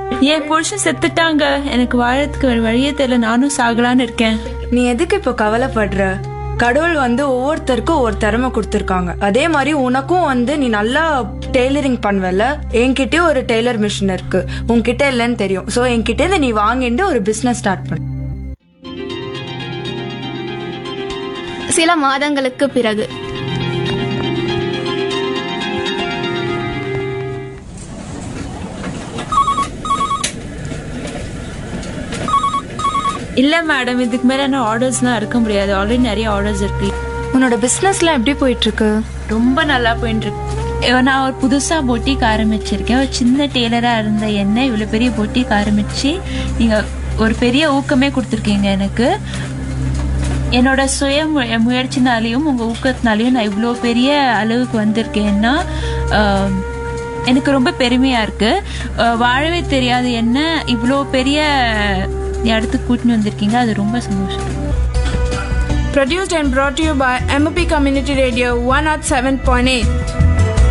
என் புருஷன் செத்துட்டாங்க எனக்கு வாழறதுக்கு வேற வழியே தெரியல நானும் சாகலான்னு இருக்கேன் நீ எதுக்கு இப்போ கவலைப்படுற கடவுள் வந்து ஒவ்வொருத்தருக்கும் ஒவ்வொரு திறமை கொடுத்துருக்காங்க அதே மாதிரி உனக்கும் வந்து நீ நல்லா டெய்லரிங் பண்ணுவல என்கிட்டயே ஒரு டெய்லர் மிஷின் இருக்கு உன்கிட்ட இல்லைன்னு தெரியும் ஸோ என்கிட்ட இருந்து நீ வாங்கிட்டு ஒரு பிசினஸ் ஸ்டார்ட் பண்ணு சில மாதங்களுக்கு பிறகு இல்ல மேடம் இதுக்கு மேல என்ன ஆர்டர்ஸ்லாம் இருக்க முடியாது ஆல்ரெடி நிறைய ஆர்டர்ஸ் இருக்கு உன்னோட பிசினஸ்லாம் எப்படி போயிட்டு இருக்கு ரொம்ப நல்லா போயிட்டு இருக்கு இவ- நான் ஒரு புதுசா பொட்டிக் ஆரம்பிச்சிருக்கேன் ஒரு சின்ன டெய்லரா இருந்த என்ன இவ்வளவு பெரிய பொட்டிக் ஆரம்பிச்சு நீங்க ஒரு பெரிய ஊக்கமே கொடுத்துருக்கீங்க எனக்கு என்னோட சுய மு- முயற்சினாலையும் உங்க ஊக்கத்தினாலையும் நான் இவ்வளோ பெரிய அளவுக்கு வந்திருக்கேன்னா ஆம், எனக்கு ரொம்ப பெருமையா இருக்கு அஹ், வாழவே தெரியாத என்ன இவ்வளோ பெரிய இடத்துக்கு கூட்டின்னு வந்திருக்கீங்க அது ரொம்ப சந்தோஷம் Produced and brought to you by MOP Community Radio 107.8.